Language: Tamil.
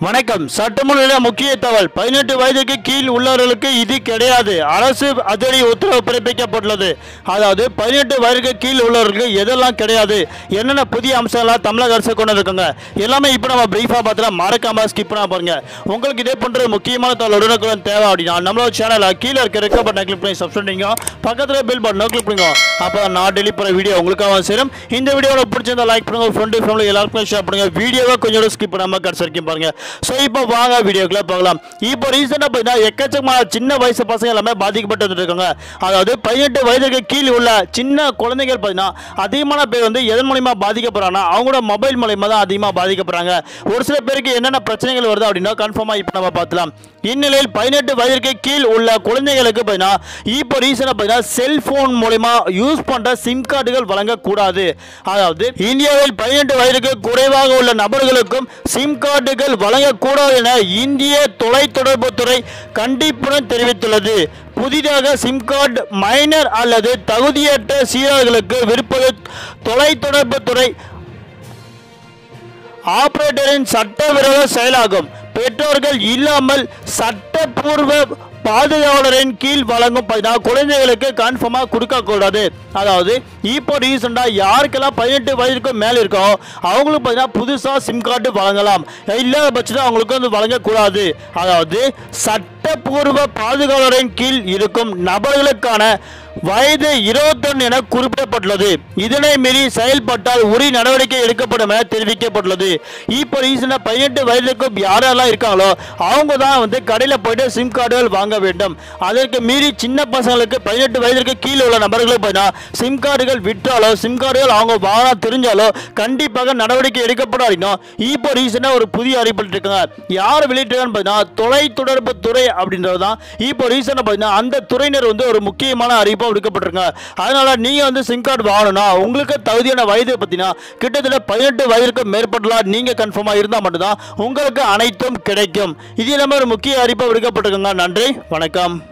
வணக்கம் சட்டமன்ற முக்கிய தகவல் பதினெட்டு வயதுக்கு கீழ் உள்ளவர்களுக்கு இது கிடையாது அரசு அதிரடி உத்தரவு பிறப்பிக்கப்பட்டுள்ளது அதாவது பதினெட்டு வயதுக்கு கீழ் உள்ளவர்களுக்கு எதெல்லாம் கிடையாது என்னென்ன புதிய அம்சங்களாக தமிழக அரசு கொண்டு வந்திருக்காங்க எல்லாமே இப்போ நம்ம பிரீஃபாக பார்த்துலாம் மறக்காம ஸ்கிப் பண்ண பாருங்க உங்களுக்கு இதே போன்ற முக்கியமான தகவல் உடனுக்குடன் தேவை அப்படின்னா நம்மளோட சேனலை கீழே இருக்க ரெக்க பட்டனை கிளிக் பண்ணி சப்ஸ்கிரைப் பண்ணிங்க பக்கத்தில் பில் பட்டனை கிளிக் பண்ணுங்க அப்போ நான் டெலிவரி போகிற வீடியோ உங்களுக்காக சேரும் இந்த வீடியோவில் பிடிச்சிருந்தா லைக் பண்ணுங்க ஃப்ரெண்டு ஃபேமிலி எல்லாருக்கும் ஷேர் பண்ணுங்க வீடியோவை கொஞ்சம் ஸ்கிப் பண்ணாமல் கடைசி வரைக்கும் பாருங்க ஸோ இப்போ வாங்க வீடியோக்குள்ள பார்க்கலாம் இப்போ ரீசெண்டாக பார்த்தீங்கன்னா எக்கச்சக்கமான சின்ன வயசு பசங்க எல்லாமே பாதிக்கப்பட்டு வந்துட்டு இருக்காங்க அதாவது பதினெட்டு வயதுக்கு கீழ் உள்ள சின்ன குழந்தைகள் பார்த்தீங்கன்னா அதிகமான பேர் வந்து எதன் மூலியமா பாதிக்கப்படுறாங்கன்னா அவங்களோட மொபைல் மூலியமா தான் அதிகமாக பாதிக்கப்படுறாங்க ஒரு சில பேருக்கு என்னென்ன பிரச்சனைகள் வருது அப்படின்னா கன்ஃபார்மாக இப்போ நம்ம பார்க்கலாம் இந்நிலையில் பதினெட்டு வயதிற்கு கீழ் உள்ள குழந்தைகளுக்கு பார்த்தீங்கன்னா இப்போ ரீசனாக பார்த்தீங்கன்னா செல்போன் மூலயமா யூஸ் பண்ணுற சிம் கார்டுகள் வழங்கக்கூடாது அதாவது இந்தியாவில் பதினெட்டு வயதுக்கு குறைவாக உள்ள நபர்களுக்கும் சிம் கார்டுகள் வழங்கக்கூடாது என இந்திய தொலைத்தொடர்புத்துறை கண்டிப்புடன் தெரிவித்துள்ளது புதிதாக சிம் கார்டு மைனர் அல்லது தகுதியற்ற சீரர்களுக்கு விற்பது தொலைத்தொடர்புத்துறை ஆபரேட்டரின் சட்டவிரோத செயலாகும் பெற்றோர்கள் இல்லாமல் சட்டப்பூர்வ பாதுகாவலரின் கீழ் வழங்கும் பார்த்தீங்கன்னா குழந்தைகளுக்கு கன்ஃபார்மாக கொடுக்கக்கூடாது அதாவது இப்போ ரீசெண்டாக யாருக்கெல்லாம் பதினெட்டு வயதுக்கு மேலே இருக்கோ அவங்களுக்கு பார்த்தீங்கன்னா புதுசாக சிம் கார்டு வழங்கலாம் இல்லாத பட்சத்தில் அவங்களுக்கு வந்து வழங்கக்கூடாது அதாவது சட்டப்பூர்வ பாதுகாவலரின் கீழ் இருக்கும் நபர்களுக்கான வயது இருபத்தொன்னு என குறிப்பிடப்பட்டுள்ளது இதனை மீறி செயல்பட்டால் உரிய நடவடிக்கை எடுக்கப்படும் என தெரிவிக்கப்பட்டுள்ளது இப்போ ரீசெண்டாக பதினெட்டு வயதுக்கும் யாரெல்லாம் இருக்காங்களோ அவங்க தான் வந்து கடையில் போயிட்டு சிம் கார்டுகள் வாங்க வேண்டும் அதற்கு மீறி சின்ன பசங்களுக்கு பதினெட்டு வயதிற்கு கீழே உள்ள நபர்களுக்கு பார்த்தீங்கன்னா சிம் கார்டுகள் விற்றாலோ சிம் கார்டுகள் அவங்க வாங்க தெரிஞ்சாலோ கண்டிப்பாக நடவடிக்கை எடுக்கப்படும் அப்படின்னா இப்போ ரீசெண்டாக ஒரு புதிய அறிவிப்பு இருக்காங்க யார் வெளியிட்டிருக்கான்னு பார்த்தீங்கன்னா தொலைத்தொடர்பு துறை அப்படின்றது தான் இப்போ ரீசெண்டாக பார்த்தீங்கன்னா அந்த துறையினர் வந்து ஒரு முக்கியமான அறிவிப்பாக விடுக்கப்பட்டிருக்காங்க அதனால நீங்கள் வந்து சிம் கார்டு வாங்கணும்னா உங்களுக்கு தகுதியான வயது பார்த்தீங்கன்னா கிட்டத்தட்ட பதினெட்டு வயதுக்கு மேற்பட்டலாம் நீங்கள் கன்ஃபார்மாக இருந்தால் மட்டும்தான் உங்களுக்கு அனைத்தும் கிடைக்கும் இது இல்லாமல் ஒரு முக்கிய அறிவிப்பாக விடுக்கப்பட்டிருக்காங்க நன்றி வணக்கம்